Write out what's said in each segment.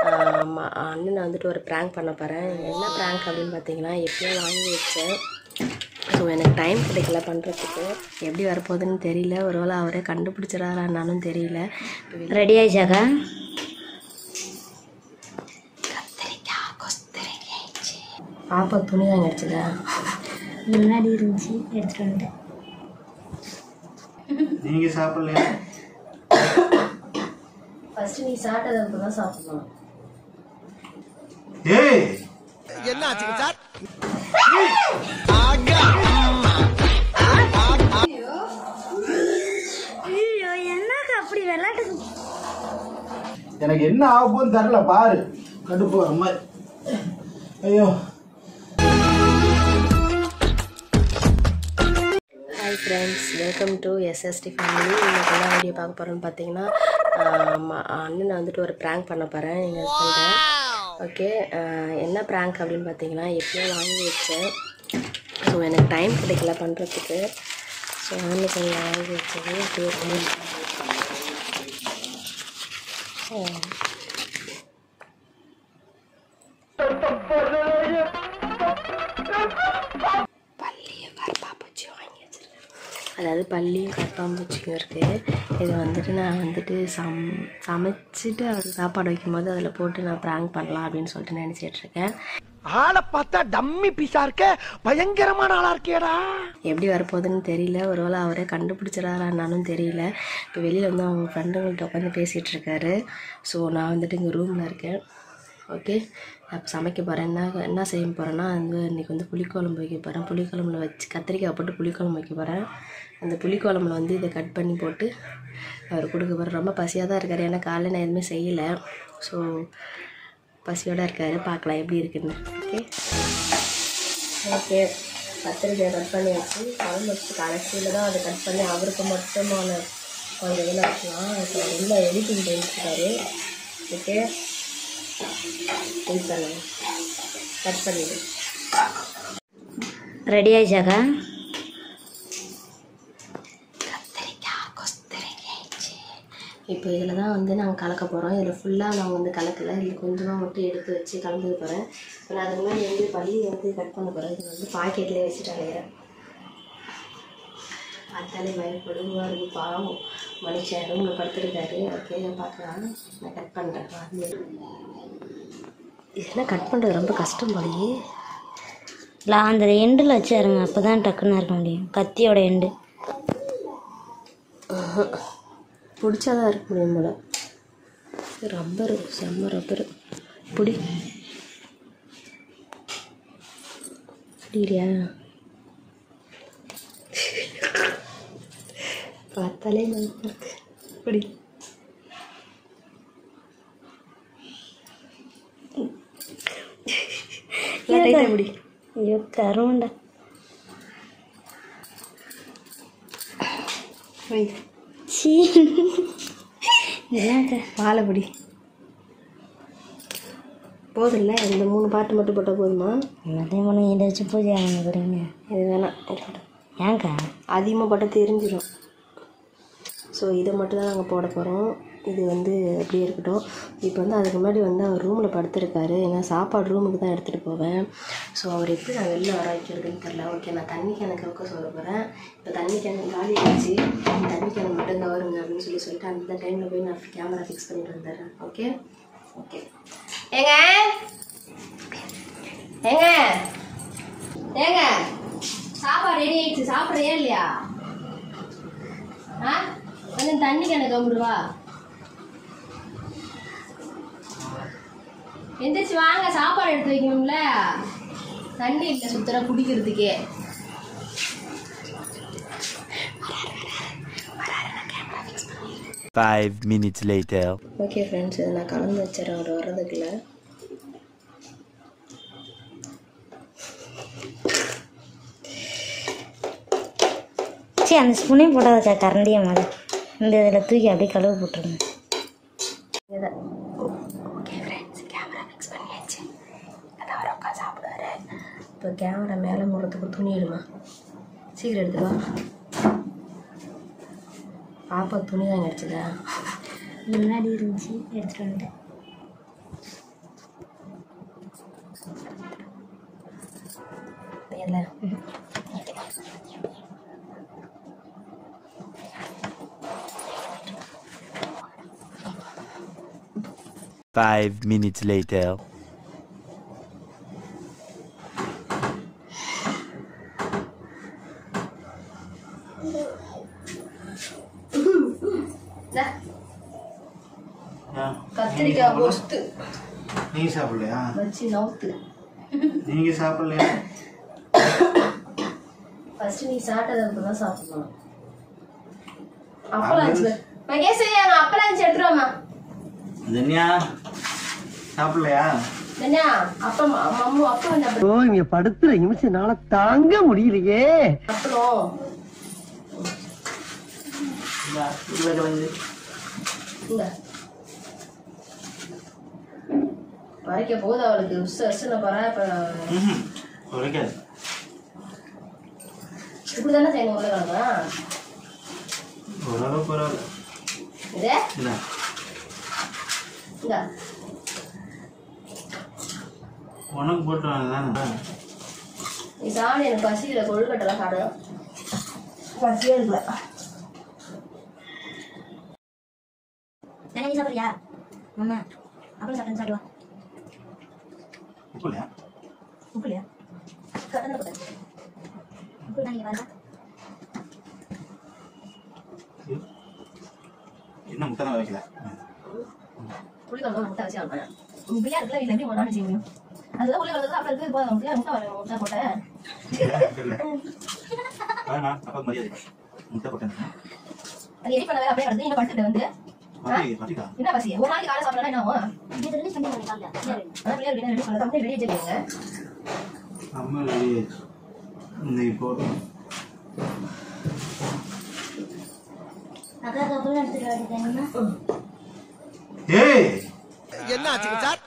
ஆமா, அண்ணனை வந்துட்டு ஒரு ப்ராங்க் பண்ண போகிறேன் என்ன ப்ராங்க் அப்படின்னு பார்த்தீங்கன்னா எப்படியோ வாங்கி வச்சேன் ஸோ எனக்கு டைம் கிடைக்கல பண்ணுறதுக்கு எப்படி வரப்போகுதுன்னு தெரியல ஒருவேளை அவரே கண்டுபிடிச்சிடாரான்னாலும் தெரியல ரெடி ஆயிடுச்சாக்கா பாப்பா துணி வாங்கி அடிச்சதா முன்னாடி இருந்துச்சு எடுத்துட்டு வந்துட்டேன் நீங்க சாப்பிடலையா ஃபஸ்ட்டு நீ சாப்பிட்டதுக்கு தான் சாப்பிடணும் ஏய் ஐயோ என்னக்கா அப்படி விளையாட்டுக்கு எனக்கு என்ன ஆக போகுதுன்னு தெரில பாரு கடுப்பு வர மாதிரி ஐயோ hi friends welcome to SST family இன்னைக்கு என்ன வீடியோ பார்க்க போகிறோன்னு பார்த்தீங்கன்னா ஆமா, அண்ணனை வந்துட்டு ஒரு ப்ராங்க் பண்ண போகிறேன் எங்கள் ஹஸ்பண்டை ஓகே என்ன ப்ராங்க் அப்படின்னு பார்த்தீங்கன்னா எப்படியோ வாங்கி வச்சேன் ஸோ எனக்கு டைம் கிடைக்கல பண்ணுறதுக்கு ஸோ அண்ணனுக்கு கொஞ்சம் வாங்கி வச்சது அப்படியே இருக்கு. ஆ. பள்ளியும் கரப்பாம்பூச்சி வாங்கி வச்சிருக்கேன் அதாவது பள்ளியும் கரப்பாம்பூச்சியும் இருக்குது இது வந்துட்டு நான் வந்துட்டு சம் சமைச்சிட்டு அவருக்கு சாப்பாடு வைக்கும்போது அதில் போட்டு நான் ப்ராங்க் பண்ணலாம் அப்படின்னு சொல்லிட்டு நினச்சிட்டு இருக்கேன் ஆளை பார்த்தா டம்மி பீஸா இருக்க பயங்கரமான ஆளா இருக்கேடா எப்படி வரப்போகுதுன்னு தெரியல ஒருவேளை அவரே கண்டுபிடிச்சிடாரான்னாலும் தெரியல இப்போ வெளியில் வந்து அவங்க ஃப்ரெண்டுங்கள்ட்ட உட்காந்து பேசிகிட்டு இருக்காரு ஸோ நான் வந்துட்டு இங்கே ரூமில் இருக்கேன் ஓகே அப்போ சமைக்க போகிறேன் என்ன என்ன செய்ய போகிறேன்னா வந்து இன்றைக்கி வந்து புளிக்குழம்பு வைக்க போகிறேன் புளிக்குழம்புல வச்சு கத்திரிக்காய் போட்டு புளிக்குழம்பு வைக்க போகிறேன் அந்த புளிக்குழம்புல வந்து இதை கட் பண்ணி போட்டு அவர் கொடுக்க போகிறேன் ரொம்ப பசியாக தான் இருக்கார் ஏன்னா காலையில் நான் எதுவுமே செய்யலை ஸோ பசியோடு இருக்கார் பார்க்கலாம் எப்படி இருக்குன்னு ஓகே ஓகே கத்திரிக்காய் கட் பண்ணி வச்சு குழம்பு வச்சு கடைசியில் தான் அதை கட் பண்ணி அவருக்கு மட்டுமான கொஞ்சம் இதில் வைக்கலாம் இப்போ உள்ள எடிட்டிங் பண்ணிட்டுருக்காரு ஓகே வெயிட் பண்ணுங்க கட் பண்ணிடு ரெடி ஆயிடுச்சாக்கா இப்போ இதில் தான் வந்து நாங்கள் கலக்க போகிறோம் இதில் ஃபுல்லாக நாங்கள் வந்து கலக்கலை இதில் கொஞ்சமாக மட்டும் எடுத்து வச்சு கலந்துக்க போகிறேன் இப்போ நான் அதுக்கு முன்னாடி வந்து பள்ளி வந்து கட் பண்ண போகிறேன் இது வந்து பாக்கெட்லேயே வச்சுட்டு அலையிறேன் பார்த்தாலே பயப்படுவாக இருக்கு பாவம் மனுஷன் ரூமில் படுத்துருக்காரு ஓகே பார்க்கலாம் நான் கட் பண்ணுறேன் வந்து இதெல்லாம் கட் பண்ணுறது ரொம்ப கஷ்டம் போலயே இல்லை அந்த எண்டில் வச்சாருங்க அப்போ தான் டக்குன்னு இருக்க முடியும் கத்தியோட எண்டு பிடிச்சாதான் இருக்க முடியும் போல ரப்பரு செம்ம ரப்பரு பிடி பிடிக்கிறியா பார்த்தாலே நல்லா இருக்கு பிடி டைட்டாக பிடி ஐயோ கருமண்டா வை சீ என்னக்கா வாழை பிடி போதில்ல இந்த மூணு பாட்டு மட்டும் போட்டால் போதுமா எல்லாத்தையும் பண்ணி இதை வச்சு பூஜை வாங்க போகிறீங்க இது வேணாம் இருக்கட்டும் ஏன்க்கா அதிகமாக போட்டால் தெரிஞ்சிடும் ஸோ இதை மட்டும் தான் நாங்கள் போட போகிறோம் இது வந்து அப்படியே இருக்கட்டும் இப்போ வந்து அதுக்கு முன்னாடி வந்து அவர் ரூமில் படுத்திருக்காரு ஏன்னா சாப்பாடு ரூமுக்கு தான் எடுத்துகிட்டு போவேன் ஸோ அவர் எப்படி நான் வெளில வர வைக்கிறதுன்னு தெரில ஓகே நான் தண்ணி கேனை கவுக்க சொல்ல போகிறேன் இப்போ தண்ணி கேன் காலி ஆச்சு தண்ணி கேன் மட்டும் கவருங்க அப்படின்னு சொல்லி சொல்லிட்டு அந்த டைமில் போய் நான் கேமரா ஃபிக்ஸ் பண்ணிட்டு வந்துடுறேன் ஓகே ஓகே ஏங்க ஏங்க ஏங்க சாப்பாடு ரெடி ஆயிடுச்சு சாப்பிட்றியா இல்லையா ஆ கொஞ்சம் தண்ணி கேன கம்பிடுவா எந்திரிச்சு வாங்க சாப்பாடு எடுத்து வைக்கணும்ல தண்ணி இல்லை சுத்தர குடிக்கிறதுக்கே Five minutes later. Okay friends இதை நான் கலந்து வச்சிடறேன் அவர் வர்றதுக்குள்ள சரி அந்த ஸ்பூனே போடாதக்கா கரண்டியை மேலே இந்த இதில் தூக்கி அப்படியே கழுவு போட்டுருங்க இதை ஓகே ஃப்ரெண்ட்ஸ் கேமரா ஃபிக்ஸ் பண்ணியாச்சு அதான் அவர் உட்காந்து சாப்பிடுவாரு இப்போ கேமரா மேலே முறத்துக்கு துணி எடுமா சீக்கிரம் எடுத்துட்டு வா பாப்பா துணி வாங்கி அடிச்சதா முன்னாடி இருந்துச்சு எடுத்துகிட்டு வந்துட்டேன் மாட்டேல Five minutes later. கத்திரிக்காய் பொஸ்து நீங்க சாப்பிடலையா வச்சு நவுத்து நீங்க சாப்பிடலையா ஃபர்ஸ்ட் நீ சாப்பிட்டது அப்புறம் தான் சாப்பிடணும் அப்பளம் அஞ்சு மகேஷ் நான் அப்பளம் அஞ்சு எடுத்துருவாமா தன்யா சாப்பிடலையா தன்யா அப்பம் மம்மு அப்பம் வந்து அப்பளம் ஓ இங்க படுத்துற நிமிஷம் என்னால தாங்க முடியலையே அப்பளம் உருளைக்கிழங்கு இந்த வரைக்க போகுது அவளுக்கு உசு உசுன்னு போறா இப்ப ம்ஹும். உரைக்காது இப்படி தானே செய்யணும் உருளைக்கிழங்கா ஓரளவு பரவாயில்ல இதே இல்லை இந்த உனக்கு போட்டு தானே நீ சாப்பிடு எனக்கு பசியில கொழுக்கட்டெல்லாம் சாப்பிடும் பசியே இல்லை தனி சாப்பிட்றியா அம்மா அப்புறம் சாப்பிட்டு சாப்பிடுவா உப்பு இல்லையா உப்பு இல்லையா கடன் உப்பு தான் நீங்கள் வரலாம் என்ன முட்டை தான் வைக்கல புளிக்குழம்பு முட்டை வச்சு அனுப்பினேன் உங்க பிள்ளையா இருக்குல்ல வீட்டில் எப்படி ஒன்றாலும் செய்ய முடியும் அதுதான் உள்ள கலந்து அப்புறம் இருக்கு போதும் பிள்ளையா முட்டை வரணும் முட்டை போட்டேன் வேணாம் அப்பா மரியாதை முட்டை போட்டேன் அது எடி பண்ண வேலை அப்படியே கிடந்து இன்னும் படுத்துட்டு வந்து பத்தி பத்திக்கா என்ன பசி ஒரு நாளைக்கு காலை சாப்பிடலாம் என்ன ஆகும் இது ரிலீஸ் பண்ணி பண்ணிக்கலாம் அதான் பிள்ளையா ரெடி பண்ண தம்பி ரெடி வச்சிருக்கீங்க அம்மா ரெடி இன்னைக்கு போதும் அக்கா கப்பல் எடுத்துட்டு வரீங்கன்னா ஏய் என்ன ஆச்சுங்க சார்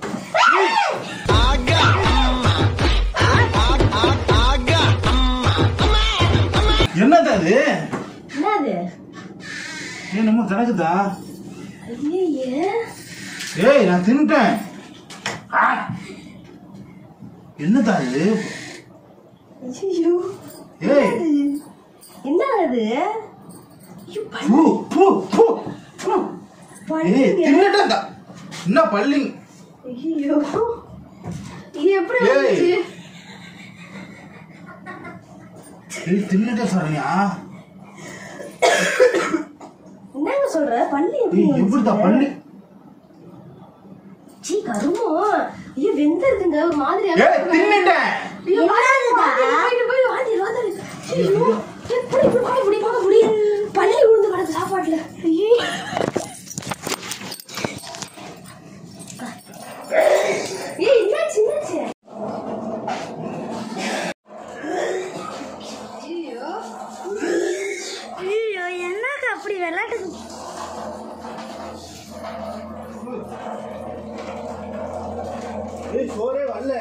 என்னது அது என்னது என்னமோ கிடக்குதா ஐயே ஏய் நான் தின்னுட்டேன் ஆ! என்னதா இது ஐயோ ஏய் என்ன அது பூ பூ பூ பூ ஏய் தின்னுட்டேன்டா என்ன பள்ளிங் ஐயோ இது எப்படி ஏய். வந்துச்சு ஏய் தின்னுட்டேன் சரண்யா என்னங்க சொல்ற பள்ளி எப்படி ஏய் எப்படிதா பள்ளி சீ கருமோ ஐயோ வெந்த இருக்குங்க ஒரு மாதிரியா ஏய் தின்னுட்டேன் ஐயோ, போயிட்டு போய் வாந்தி வாந்தி ஐயோ எப்படி இப்படி பார்க்க முடியும் பார்க்க முடியும் பள்ளி விழுந்து கிடக்கு சாப்பாட்டுல ஐயோ ஏய் என்னாச்சு என்னாச்சு ஐயோ ஐயோ என்னக்கா அப்படி விளையாட்டுக்கு ஏய் சோறே வரல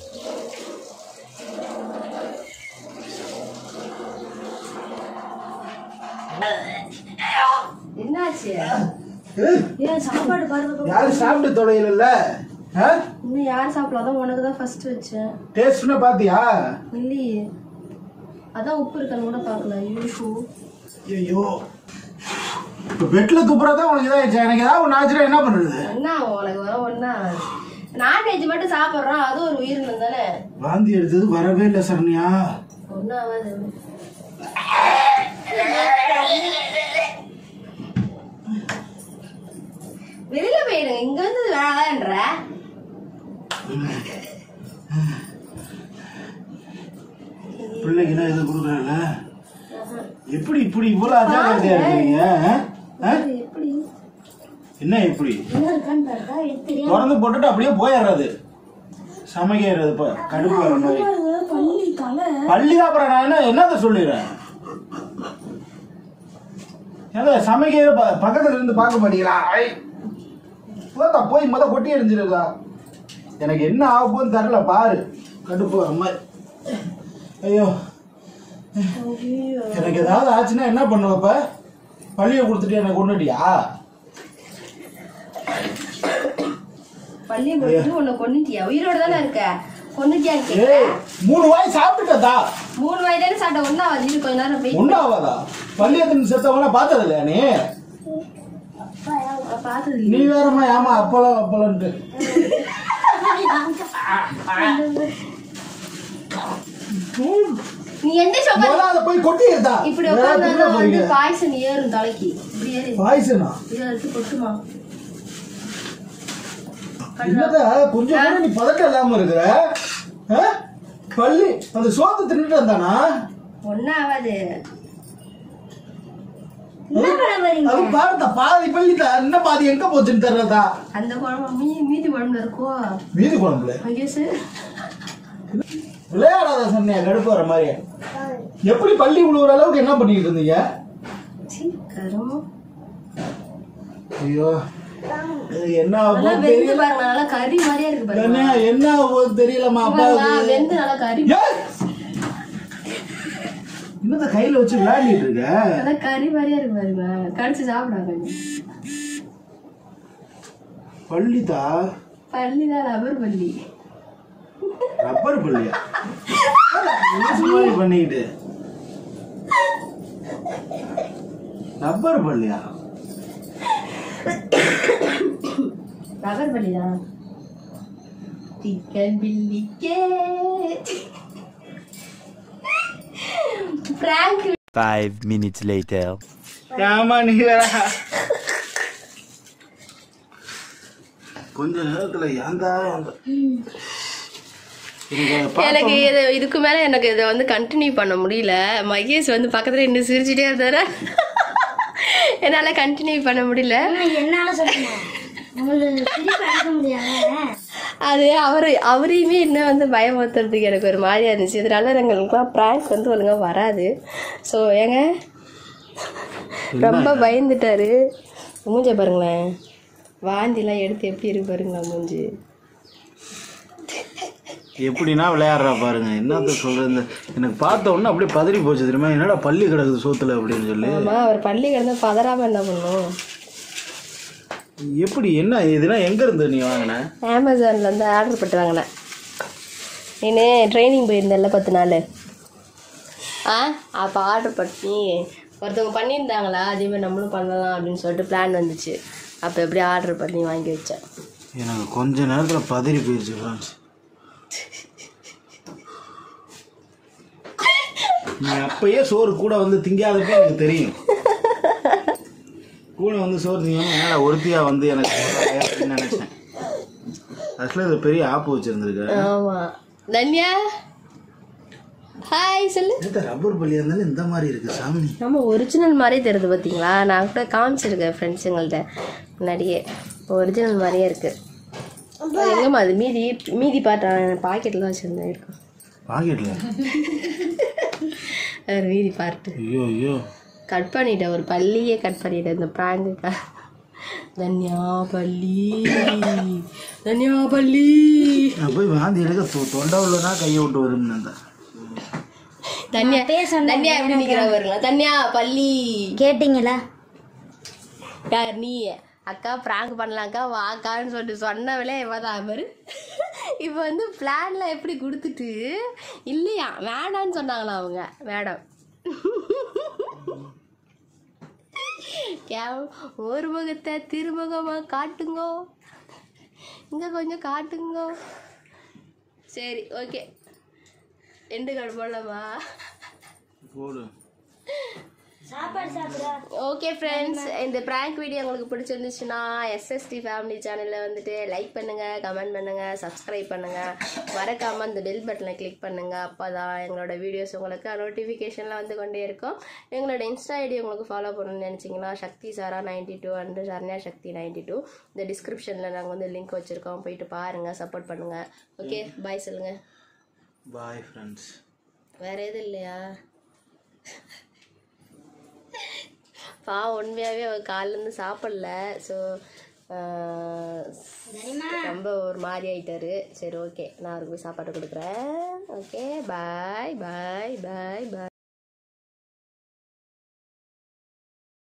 என்னாச்சு ஏய், ஏன் சாப்பாடு பாருங்க யாரும் சாப்பிட்டு தொலையில இன்னும் யார் சாப்பிடலாம் உனக்கு தான் ஃபர்ஸ்ட் வச்சேன் டேஸ்ட்னு பாத்தியா இல்லையே அதான் உப்பு இருக்கான்னு கூட பார்க்கல ஐயோ ஐயோ இப்ப பெட்ல துப்புறதா உனக்கு இதாயிடுச்சு எனக்கு ஏதாவது ஒன்று ஆச்சுன்னா என்ன பண்றது என்ன ஆகும் உனக்கு வர ஒன்றா நான்வெஜ் மட்டும் சாப்பிட்றோம் அது ஒரு உயிரினம் தானே வாந்தி எடுத்தது வரவே இல்லை சரண்யா ஒன்றும் ஆகாது வெளியில போயிடுங்க இங்க வந்து வேணான்ற பிள்ளைக்கு எதுவும் கொடுக்குறல எப்படி இப்படி இவ்வளவு அஜாக்கிரதையா இருக்கீங்க ஆ? ஆ? எப்படி என்ன எப்படி என்ன இருக்கான்னு பாருக்கா எடுத்து திறந்து போட்டுட்டு அப்படியே போயிடுறது சமைக்கிறது இப்ப கடுப்பு வர மாதிரி பள்ளி தலை பள்ளி தான் அப்புறம் நான் என்ன என்னத்த சொல்லிடுறேன் ஏதோ சமைக்கிற ப- பக்கத்துல இருந்து பார்க்க மாட்டீங்களா ஐ போதா போய் முத கொட்டி எரிஞ்சிருக்கா எனக்கு என்ன ஆக போகுதுன்னு தெரில பாரு கடுப்பு வர மாதிரி ஐயோ எனக்கு ஏதாவது ஆச்சுன்னா என்ன பண்ணுவ இப்ப பள்ளியை கொடுத்துட்டு எனக்கு கொண்டுட்டியா பள்ளியை போட்டு உன்னை கொன்னுட்டியா உயிரோட தானே இருக்க பொண்ணுட்டியான்னு ஏய் கேட்குறேன் மூணு வாய் சாப்பிட்டுட்டதா மூணு வாய் தானே சாப்பிட்ட ஒன்றா வந்து கொஞ்ச நேரம் போய் ஒன்னாவதா பள்ளியத்தின் செத்தவங்கள பார்த்தது இல்லையா நீ பார்த்தது நீ வேறம்மா ஏமா அப்பளம் அப்பளம்ட்டு நீ எந்திரிச்சு உட்காரு. முதல்ல அதை போய் கொட்டி இருந்தா இப்படி உட்காந்து வந்து பாய்சன் ஏறும் தலைக்கு இப்படி ஏறி பாய்சனா இதை எடுத்து கொட்டுமா என்னதா கொஞ்சம் கூட நீ பதட்டம் இல்லாம இருக்கிற ஆ? பள்ளி அந்த சோத்தை தின்னுட்டு வந்தானா ஒன்றும் ஆகாது என்ன பண்ண போறீங்க அது பாருதா பாதி பள்ளிதா என்ன பாதி எங்க போச்சுன்னு தெரியலதா அந்த குழம்பு மீ மீதி குழம்புல இருக்கோ மீதி குழம்புல ஐயோ சார் விளையாடாத சொன்னியா கடுப்பு வர மாதிரி எப்படி பள்ளி விழுவுற அளவுக்கு என்ன பண்ணிட்டு இருந்தீங்க சீ கரும் ஐயோ இது என்ன நல்லா ஆகும் வெந்து தெரியல பாருங்க நல்லா கறி மாதிரியே இருக்கு பாருங்க என்ன என்ன ஆகும் தெரியலம்மா அப்பா நல்லா வெந்து நல்லா கறி ஏய்! என்னத்த கையில வச்சு விளையாடிட்டு இருக்க நல்லா கறி மாதிரியே இருக்கு பாருங்க கடிச்சு சாப்பிடாங்க பள்ளிதா பள்ளி தான் ரப்பர் பள்ளி ரப்பர் பள்ளியா என்ன சும்மாரி பண்ணிக்கிட்டு ரப்பர் பள்ளியா ரப்பர் பள்ளி தான் சிக்கன் பில்லிக்கே பிராங்க் Five minutes later. ஆமா நீ வேற கொஞ்ச நேரத்துல ஏன்டா அந்த- எனக்கு அதை பார்த்த எனக்கு இது இதுக்கு மேல எனக்கு இதை வந்து கண்டினியூ பண்ண முடியல மகேஷ் வந்து பக்கத்துல இன்னும் சிரிச்சுட்டே இருந்தாரு என்னால கண்டினியூ பண்ண முடியல என்னால சொல்லுங்க உங்களுக்கு சிரிப்பு அடக்க முடியாத அது அவர் அவரையுமே இன்னும் வந்து பயமுறுத்துறதுக்கு எனக்கு ஒரு மாதிரியா இருந்துச்சு இதனால எங்களுக்குலாம் ப்ராங்க் வந்து ஒழுங்கா வராது ஸோ ஏங்க ரொம்ப பயந்துட்டாரு மூஞ்ச பாருங்களேன் வாந்திலாம் எடுத்து எப்படி இருக்கு பாருங்களா மூஞ்சி எப்படின்னா விளையாடுறா பாருங்க என்னத்த சொல்றது இந்த- எனக்கு பார்த்த உடனே அப்படியே பதறி போச்சு தெரியுமா என்னடா பள்ளி கிடக்குது சோத்துல அப்படின்னு சொல்லி ஆமா அவர் பள்ளி கிடந்தா பதறாம என்ன பண்ணும் எப்படி என்ன இதுனா எங்க இருந்து நீ வாங்கின அமேசான்ல இருந்து ஆர்டர் போட்டு வாங்கினேன் நீ ட்ரைனிங் போயிருந்தேன்ல பத்து நாள் ஆ அப்போ ஆர்டர் பண்ணி ஒருத்தவங்க பண்ணியிருந்தாங்களா அதே மாதிரி நம்மளும் பண்ணலாம் அப்படின்னு சொல்லிட்டு பிளான் வந்துச்சு அப்போ எப்படி ஆர்டர் பண்ணி வாங்கி வச்சேன் எனக்கு கொஞ்ச நேரத்துல பதறி போயிடுச்சு ஃப்ரெண்ட்ஸ் நீ அப்பயே சோறு கூட வந்து திங்காதப்பே எனக்கு தெரியும் கூட வந்து சோறு திங்காம என்னடா ஒருத்தியா வந்து எனக்கு அப்படின்னு நினைச்சேன் ஆக்சுவலாக இது பெரிய ஆப்பு வச்சிருந்துருக்க ஆமாம் தன்யா ஹாய் சொல்லு இந்த ரப்பர் பள்ளியா இருந்தாலும் இந்த மாதிரி இருக்கு சாமி ஆமாம் ஒரிஜினல் மாதிரியே தெரியுது பார்த்தீங்களா நான் கூட காமிச்சிருக்கேன் ஃப்ரெண்ட்ஸுங்கள்ட்ட முன்னாடியே ஒரிஜினல் மாதிரியே இருக்குது எங்கம்மா அது மீதி மீதி பாட்டா பாக்கெட்டில் தான் வச்சுருந்தேன் இருக்கும் பாக்கெட்ல அது மீதி பார்ட்டு ஐயோ ஐயோ கட் பண்ணிட்டேன் ஒரு பள்ளியே கட் பண்ணிட்டேன் இந்த ப்ராங்குக்கா தன்யா பள்ளி தன்யா பள்ளி நான் போய் வாந்தி எடுக்க தொ- தொண்டை உள்ளனா கையை விட்டு வரும்னு இருந்தேன் தன்யா தன்யா எப்படி நிக்கிறா பாருங்களா தன்யா பள்ளி கேட்டீங்களா யார் நீ அக்கா ப்ராங்க் பண்ணலாம்க்கா வாக்கான்னு சொல்லிட்டு சொன்னவளே இவதான் பாரு இப்போ வந்து பிளான்ல எப்படி கொடுத்துட்டு இல்லையா வேண்டான்னு சொன்னாங்களா அவங்க மேடம் கேவ் ஒரு முகத்தை திருமுகமா காட்டுங்கோ இங்க கொஞ்சம் காட்டுங்கோ சரி ஓகே எண்டு கார்டு போடலாமா போடு சாப்பாடு சாப்பிடா ஓகே ஃப்ரெண்ட்ஸ் இந்த prank வீடியோ உங்களுக்கு பிடிச்சிருந்துச்சுன்னா எஸ்எஸ்டி ஃபேமிலி சேனலில் வந்துட்டு லைக் பண்ணுங்க கமெண்ட் பண்ணுங்க சப்ஸ்கிரைப் பண்ணுங்க மறக்காம அந்த பெல் பட்டனை கிளிக் பண்ணுங்க அப்பதான் எங்களோட வீடியோஸ் உங்களுக்கு நோட்டிஃபிகேஷன்ல வந்து கொண்டே இருக்கும் எங்களோட இன்ஸ்டா ஐடி உங்களுக்கு ஃபாலோ பண்ணணும்னு நினச்சிங்கன்னா Sakthi Sara ninety two and Saranya Sakthi ninety two இந்த டிஸ்கிரிப்ஷனில் நாங்கள் வந்து லிங்க் வச்சுருக்கோம் போயிட்டு பாருங்க சப்போர்ட் பண்ணுங்க ஓகே பாய் சொல்லுங்க பாய் ஃப்ரெண்ட்ஸ் வேற எதுவும் இல்லையா பா உண்மையாகவே அவள் காலிலேருந்து சாப்பிடல ஸோ ரொம்ப ஒரு மாதிரி ஆயிட்டாரு சரி ஓகே நான் அவருக்கு போய் சாப்பாடு கொடுக்குறேன் ஓகே பாய் பாய் பாய் பாய்